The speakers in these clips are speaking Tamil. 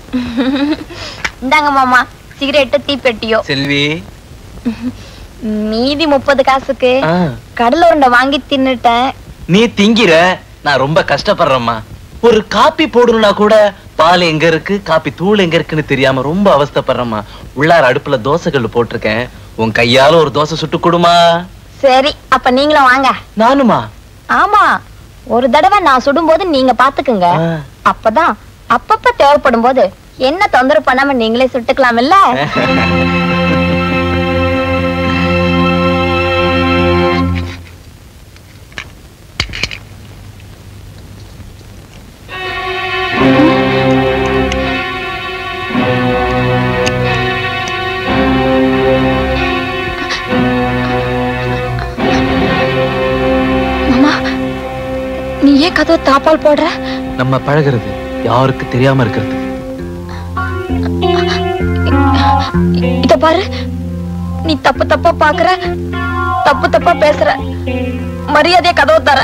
இந்தாங்க மாமா சிகரெட்டு தீப்பெட்டியோ செல்வி மீதி முப்பது காசுக்கு ஆ, கடலை உருண்டை வாங்கி தின்னுட்டேன் நீ திங்கிற நான் ரொம்ப கஷ்டப்படுறேம்மா ஒரு காப்பி போடணும்னா கூட பால் எங்க இருக்கு காப்பி தூள் எங்க இருக்குன்னு தெரியாம ரொம்ப அவஸ்தைப்படுறேம்மா உள்ளார அடுப்புல தோசைகள் போட்டிருக்கேன் உன் கையால ஒரு தோசை சுட்டு கொடுமா சரி அப்ப நீங்களும் வாங்க நானுமா ஆமா ஒரு தடவை நான் சுடும்போது நீங்க பாத்துக்குங்க ஆ. அப்பதான் அப்பப்ப தேவைப்படும் போது என்ன தொந்தரவு பண்ணாம நீங்களே சுட்டுக்கலாம்ல மாமா நீ ஏன் கதவை தாப்பால் போடுற நம்ம பழகுறது யாருக்கு தெரியாம இருக்கிறது இத பாரு நீ தப்பு தப்பா பாக்குற தப்பு தப்பா பேசுற மரியாதையா கதவு தர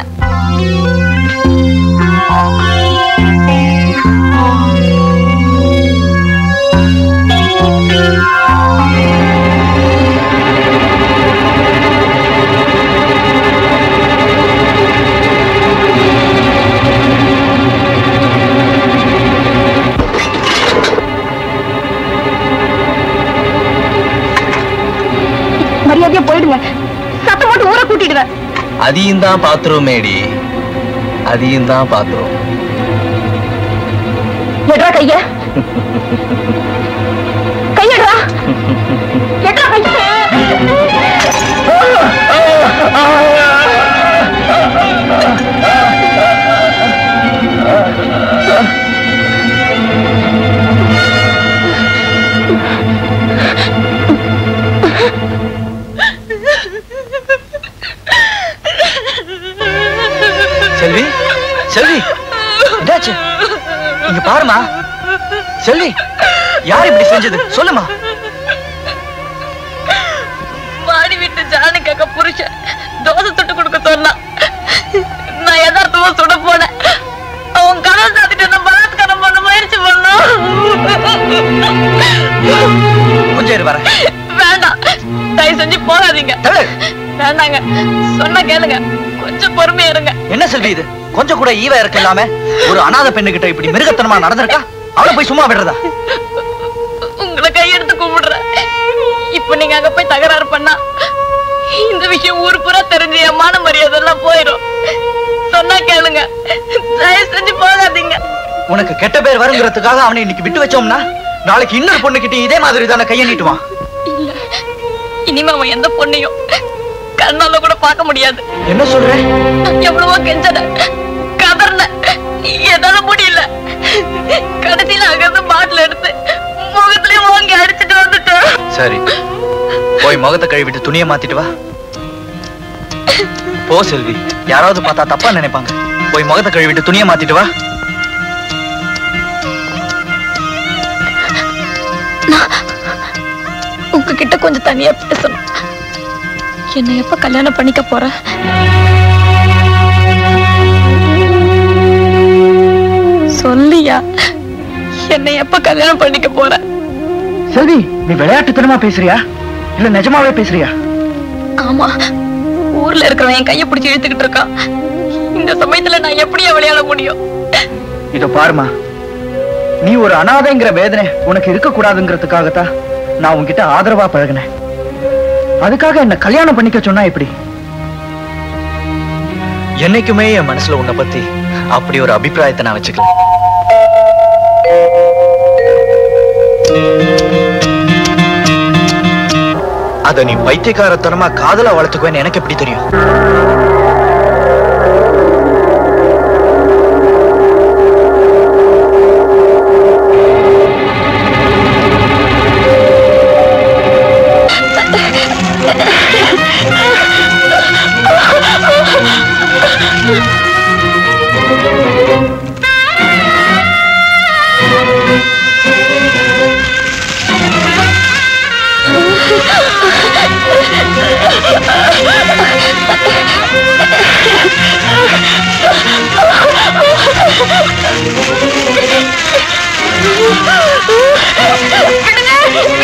மரியாதையா போயிடுங்க சத்தம் போட்டு ஊரை கூட்டிடுவேன் அதையும் தான் பாத்துரும் மேடி அதையும் தான் பாத்துரும் எட்ரா கைய கையடா எட்ரா கைய செல்வி செல்வி என்னாச்சு இங்க பாருமா செல்வி யார் இப்படி செஞ்சது சொல்லுமா வாடி விட்டு ஜானுக்காக புருஷன் தோசை சுட்டு கொடுக்க சொன்னான் நான் யதார்த்தமா சுட போனேன் அவன் கதை சாத்திட்டு என்ன பலாத்காரம் பண்ண முயற்சி பண்ணோம் கொஞ்சம் இரு வரேன் வேண்டாம் தயவு செஞ்சு போகாதீங்க தள்ளு. வேண்டாங்க சொன்னா கேளுங்க கொஞ்சம் பொறுமையா இருங்க என்ன செல்வி இது கொஞ்சம் கூட ஈவ இருக்க இல்லாம ஒரு அனாதை பெண்ணுகிட்ட இப்படி மிருகத்தனமா நடந்திருக்கா அவளை போய் சும்மா விடுறதா உங்களை கையெடுத்து கும்பிடுறேன் இப்ப நீங்க அங்க போய் தகராறு பண்ணா இந்த விஷயம் ஊர் பூரா தெரிஞ்சு என் மான மரியாதை எல்லாம் போயிடும் சொன்னா கேளுங்க தயவு செஞ்சு போகாதீங்க உனக்கு கெட்ட பேர் வருங்கிறதுக்காக அவனை இன்னைக்கு விட்டு வச்சோம்னா நாளைக்கு இன்னொரு பொண்ணுகிட்ட இதே மாதிரி தானே கையை நீட்டுவான் இல்ல இனிமே அவன் எந்த பொண்ணையும் கண்ணால கூட பார்க்க முடியாது என்ன சொல்ற எவ்வளவோ கெஞ்சன கதர்ன என்னால முடியல கடைசியில அங்கிருந்து பாட்டில் எடுத்து முகத்திலேயே வாங்கி அடிச்சிட்டு வந்துட்டேன் சரி போய் முகத்தை கழுவிட்டு துணியை மாத்திட்டு வா போ செல்வி யாராவது பார்த்தா தப்பா நினைப்பாங்க போய் முகத்தை கழுவிட்டு துணியை மாத்திட்டு வா உங்ககிட்ட கொஞ்சம் தனியா பேசணும் என்னை எப்ப கல்யாணம் பண்ணிக்க போற சொல்லியா என்னை எப்ப கல்யாணம் பண்ணிக்க போற செல்வி நீ விளையாட்டுத்தனமா பேசுறியா இல்ல நிஜமாவே பேசுறியா ஆமா ஊர்ல இருக்கிறவன் என் கையை பிடிச்சி இழுத்துக்கிட்டு இருக்கான் இந்த சமயத்துல நான் எப்படியா விளையாட முடியும் இத பாருமா நீ ஒரு அனாதைங்கிற வேதனை உனக்கு இருக்க கூடாதுங்கிறதுக்காகத்தான் நான் உன்கிட்ட ஆதரவா பழகினேன் அதுக்காக என்ன கல்யாணம் பண்ணிக்க சொன்னா எப்படி என்னைக்குமே என் மனசுல உன்னை பத்தி அப்படி ஒரு அபிப்பிராயத்தை நான் வச்சுக்கல அத நீ பைத்தியக்காரத்தனமா காதலா வளர்த்துக்குவேன்னு எனக்கு எப்படி தெரியும் ஆ விடுங்க